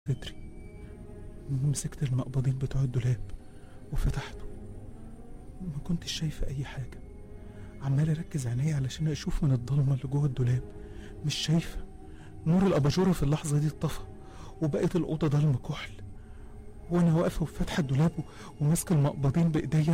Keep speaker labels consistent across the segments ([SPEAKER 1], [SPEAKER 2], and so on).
[SPEAKER 1] صدري مسكت المقبضين بتوع الدولاب وفتحته ما كنتش شايفة أي حاجة عمال أركز عيني علشان أشوف من الضلمة اللي جوه الدولاب مش شايفة نور الأباجورة في اللحظة دي اتطفى وبقت الأوضة ضلمة كحل وأنا واقفة وفاتحة الدولاب وماسكة المقبضين بإيديا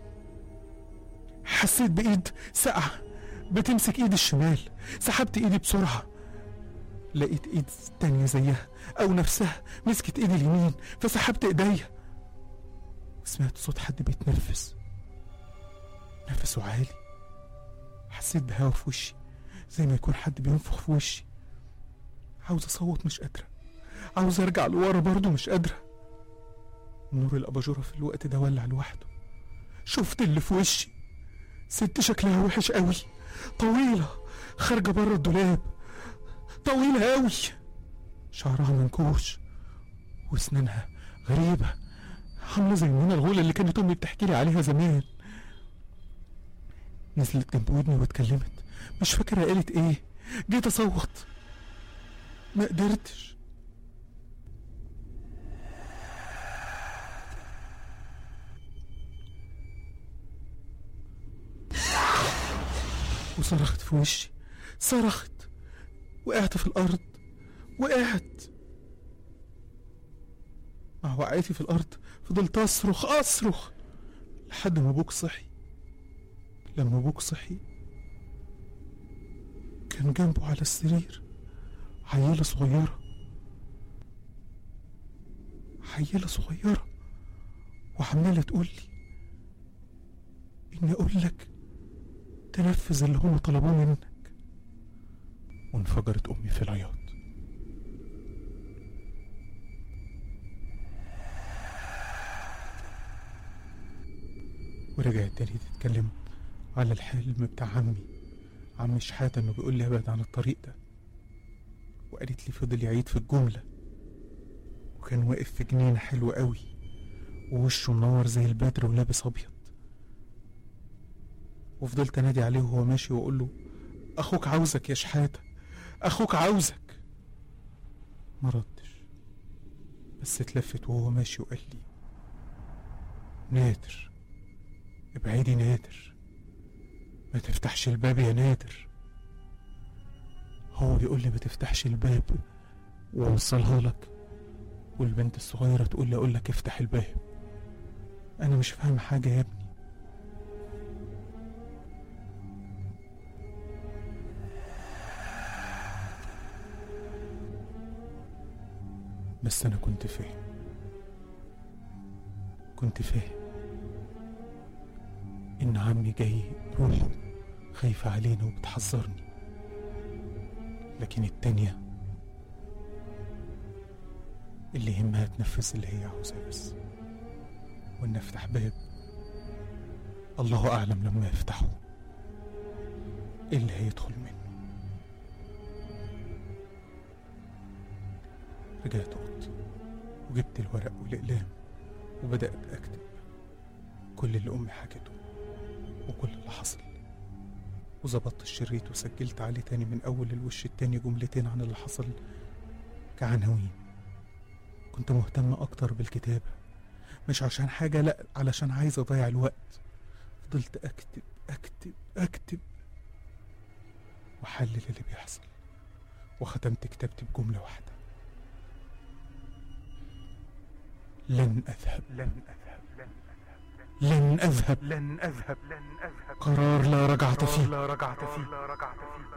[SPEAKER 1] حسيت بإيد ساقعة بتمسك إيدي الشمال سحبت إيدي بسرعة لقيت إيد تانية زيها أو نفسها مسكت إيدي اليمين فسحبت إيديا سمعت صوت حد بيتنفس نفسه عالي حسيت بهوا في وشي زي ما يكون حد بينفخ في وشي عاوز أصوت مش قادرة عاوز أرجع لورا برضه مش قادرة نور الأباجورة في الوقت ده ولع لوحده شفت اللي في وشي ست شكلها وحش قوي طويلة خارجة بره الدولاب طويلة قوي شعرها منكوش واسنانها غريبة عاملة زي منى الغولة اللي كانت أمي بتحكي لي عليها زمان نزلت جنب ودني واتكلمت مش فاكرة قالت ايه جيت اصوت ما قدرتش وصرخت في وشي صرخت وقعت في الأرض وقعت مع وقعتي في الأرض فضلت أصرخ أصرخ لحد ما أبوك صحي لما أبوك صحي كان جنبه على السرير عيلة صغيرة عيلة صغيرة وعمالة تقول لي إني أقول لك تنفذ اللي هم طلبوه منك وانفجرت أمي في العياط ورجعت تاني تتكلم على الحلم بتاع عمي عمي شحاتة انه بيقول لي ابعد عن الطريق ده وقالت لي فضل يعيد في الجملة وكان واقف في جنينة حلوة قوي ووشه منور زي البدر ولابس ابيض وفضلت انادي عليه وهو ماشي واقول له اخوك عاوزك يا شحاتة اخوك عاوزك ما ردش بس اتلفت وهو ماشي وقال لي نادر ابعدي نادر ما تفتحش الباب يا نادر هو بيقول لي ما تفتحش الباب ووصلها لك والبنت الصغيرة تقول لي اقول لك افتح الباب انا مش فاهم حاجة يا ابني بس انا كنت فاهم كنت فاهم ان عمي جاي روحه خايفة علينا وبتحذرني لكن التانية اللي يهمها تنفذ اللي هي عاوزاه بس وان افتح باب الله اعلم لما يفتحه ايه اللي هيدخل منه رجعت اوضتي وجبت الورق والاقلام وبدات اكتب كل اللي امي حكته وكل اللي حصل وظبطت الشريط وسجلت عليه تاني من أول الوش التاني جملتين عن اللي حصل كعناوين كنت مهتم أكتر بالكتابة مش عشان حاجة لأ علشان عايز أضيع الوقت فضلت أكتب أكتب أكتب وأحلل اللي بيحصل وختمت كتابتي بجملة واحدة لن أذهب لن أذهب لن أذهب
[SPEAKER 2] لن أذهب لن أذهب
[SPEAKER 1] قرار لا رجعة فيه
[SPEAKER 2] لا رجعت فيه لا رجعت فيه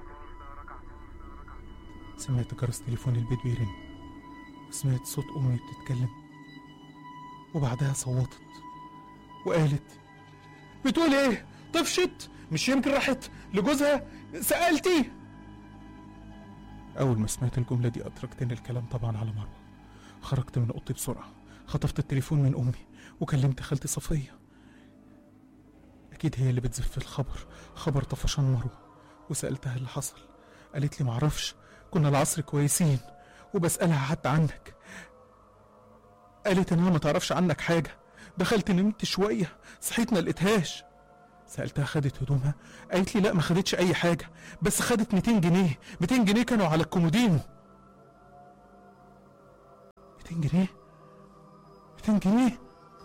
[SPEAKER 1] سمعت جرس تليفون البيت بيرن وسمعت صوت أمي بتتكلم وبعدها صوتت وقالت بتقول ايه طفشت مش يمكن راحت لجوزها سألتي أول ما سمعت الجملة دي أدركت إن الكلام طبعا على مروة خرجت من أوضتي بسرعة خطفت التليفون من أمي وكلمت خالتي صفية أكيد هي اللي بتزف الخبر خبر طفشان مروة وسألتها اللي حصل قالت لي معرفش كنا العصر كويسين وبسألها حتى عنك قالت إنها ما تعرفش عنك حاجة دخلت نمت شوية صحيت ما لقيتهاش سألتها خدت هدومها قالت لي لا ما خدتش أي حاجة بس خدت 200 جنيه 200 جنيه كانوا على الكومودينو 200 جنيه 200 جنيه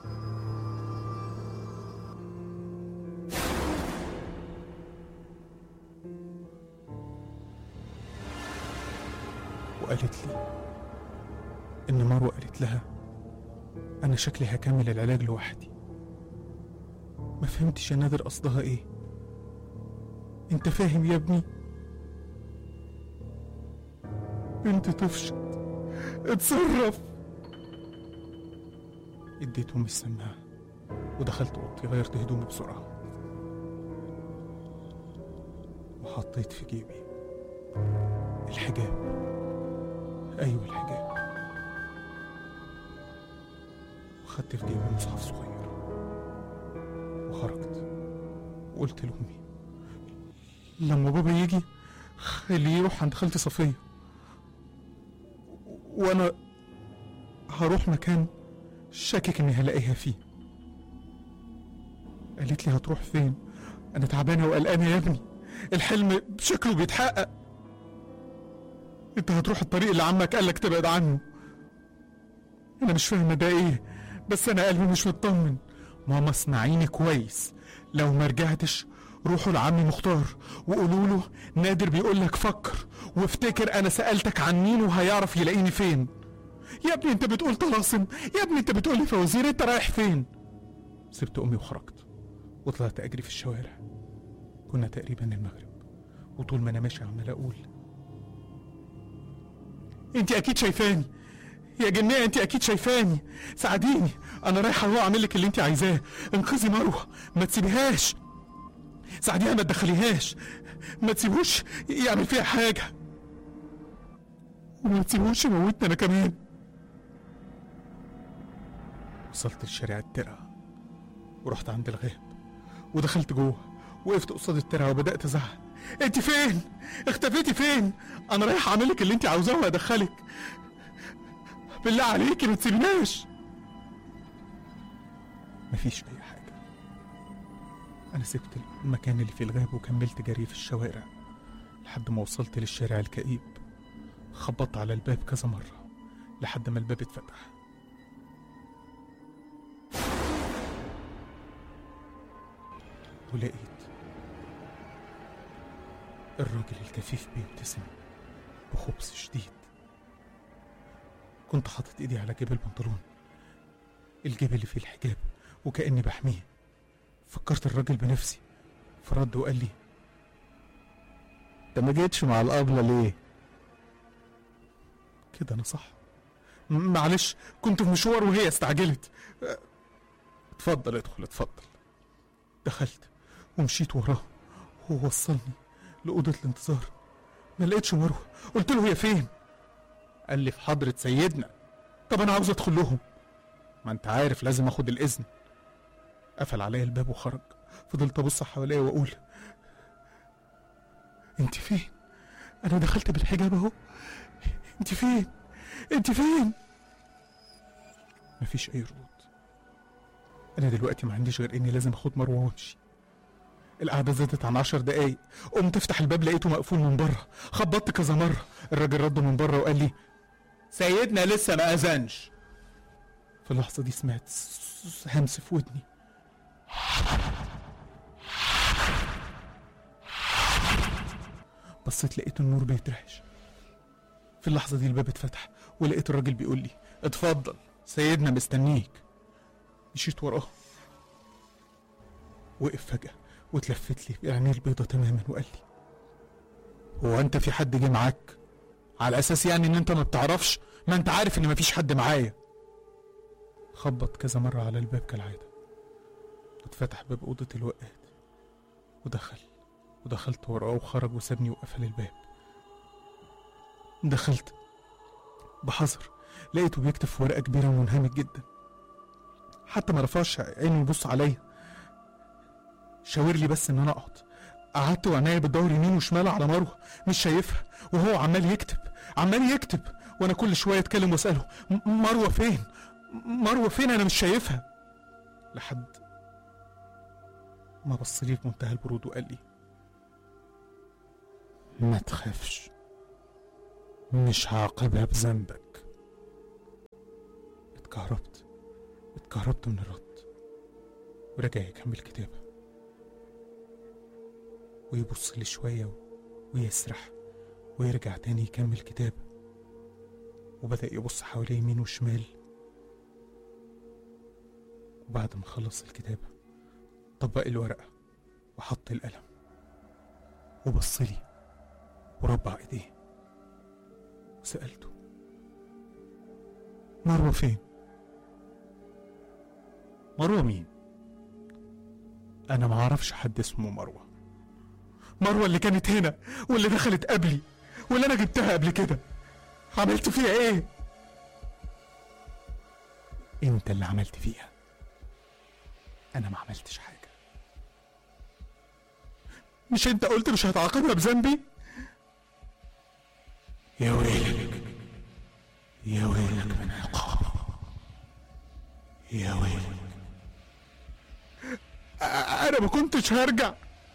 [SPEAKER 1] وقالت لي إن مروة قالت لها أنا شكلي هكمل العلاج لوحدي ما فهمتش يا نادر قصدها إيه أنت فاهم يا ابني انت طفشت اتصرف اديت امي السماعه ودخلت اوضتي غيرت هدومي بسرعه وحطيت في جيبي الحجاب ايوه الحجاب وخدت في جيبي مصحف صغير وخرجت وقلت لامي لما بابا يجي خليه يروح عند خالتي صفيه وانا هروح مكان شاكك اني هلاقيها فيه قالت لي هتروح فين انا تعبانه وقلقانه يا ابني الحلم شكله بيتحقق انت هتروح الطريق اللي عمك قالك تبعد عنه انا مش فاهمه ده ايه بس انا قلبي مش مطمن ماما اسمعيني كويس لو ما رجعتش روحوا لعمي مختار وقولوا له نادر بيقول لك فكر وافتكر انا سالتك عن مين وهيعرف يلاقيني فين يا ابني انت بتقول طلاسم يا ابني انت بتقول لي فوازير انت رايح فين سبت امي وخرجت وطلعت اجري في الشوارع كنا تقريبا المغرب وطول ما انا ماشي عمال اقول انت اكيد شايفاني يا جنيه انت اكيد شايفاني ساعديني انا رايحه اهو اعمل لك اللي انت عايزاه انقذي مروه ما تسيبيهاش ساعديها ما تدخليهاش ما تسيبوش يعمل فيها حاجه وما تسيبوش يموتني انا كمان وصلت لشارع الترعه ورحت عند الغاب ودخلت جوه وقفت قصاد الترعه وبدات ازعق انت فين اختفيتي فين انا رايح اعمل لك اللي انت عاوزاه وادخلك بالله عليكي ما تسيبناش مفيش اي حاجه انا سبت المكان اللي في الغاب وكملت جري في الشوارع لحد ما وصلت للشارع الكئيب خبطت على الباب كذا مرة لحد ما الباب اتفتح ولقيت الراجل الكفيف بيبتسم بخبث شديد كنت حاطط ايدي على جيب البنطلون الجيب اللي فيه الحجاب وكأني بحميه فكرت الراجل بنفسي فرد وقال لي
[SPEAKER 3] انت ما جيتش مع الابله ليه
[SPEAKER 1] كده انا صح م- معلش كنت في مشوار وهي استعجلت أه، اتفضل ادخل اتفضل دخلت ومشيت وراه هو وصلني لأوضة الانتظار ما لقيتش مروة قلت له هي فين قال لي في حضرة سيدنا طب انا عاوز ادخل لهم ما انت عارف لازم اخد الاذن قفل عليا الباب وخرج فضلت ابص حواليا واقول انت فين انا دخلت بالحجاب اهو انت فين انت فين مفيش اي ردود انا دلوقتي ما عنديش غير اني لازم اخد مروه وامشي القعدة زادت عن عشر دقايق قمت افتح الباب لقيته مقفول من بره خبطت كذا مرة الراجل رد من بره وقال لي سيدنا لسه ما اذنش في اللحظة دي سمعت س- س- همس في ودني بصيت لقيت النور بيترعش في اللحظة دي الباب اتفتح ولقيت الراجل بيقول لي اتفضل سيدنا مستنيك مشيت وراه وقف فجأة واتلفت لي بعينيه البيضة تماما وقال لي هو انت في حد جه معاك على اساس يعني ان انت ما بتعرفش ما انت عارف ان مفيش حد معايا خبط كذا مرة على الباب كالعادة واتفتح باب أوضة الوقات ودخل ودخلت وراه وخرج وسابني وقفل الباب دخلت بحذر لقيته بيكتب في ورقة كبيرة ومنهمك جدا حتى ما رفعش عينه يبص عليا شاور لي بس ان انا اقعد قعدت وعناية بتدور يمين وشمال على مروه مش شايفها وهو عمال يكتب عمال يكتب وانا كل شويه اتكلم واساله "م- مروه فين م- مروه فين انا مش شايفها لحد ما بص لي بمنتهى البرود وقال لي ما تخافش مش هعاقبها بذنبك اتكهربت اتكهربت من الرد ورجع يكمل كتابة ويبص لي شوية ويسرح ويرجع تاني يكمل كتابة وبدأ يبص حواليه يمين وشمال وبعد ما خلص الكتابة طبق الورقة وحط القلم وبص لي وربع ايديه وسألته مروة فين؟
[SPEAKER 3] مروة مين؟
[SPEAKER 1] أنا ما أعرفش حد اسمه مروة مروة اللي كانت هنا واللي دخلت قبلي واللي أنا جبتها قبل كده عملت فيها إيه؟ أنت اللي عملت فيها أنا ما عملتش حاجة مش أنت قلت مش هتعاقبها بذنبي؟ يا ويلك يا ويلك من عقاب يا ويلك انا ما كنتش هرجع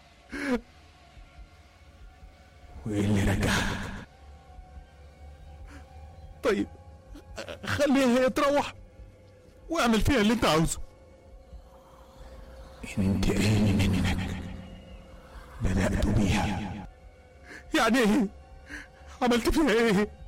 [SPEAKER 1] وايه اللي رجعك طيب خليها هي تروح واعمل فيها اللي انت عاوزه انتقامي منك بدأت بيها يعني ايه عملت فيها ايه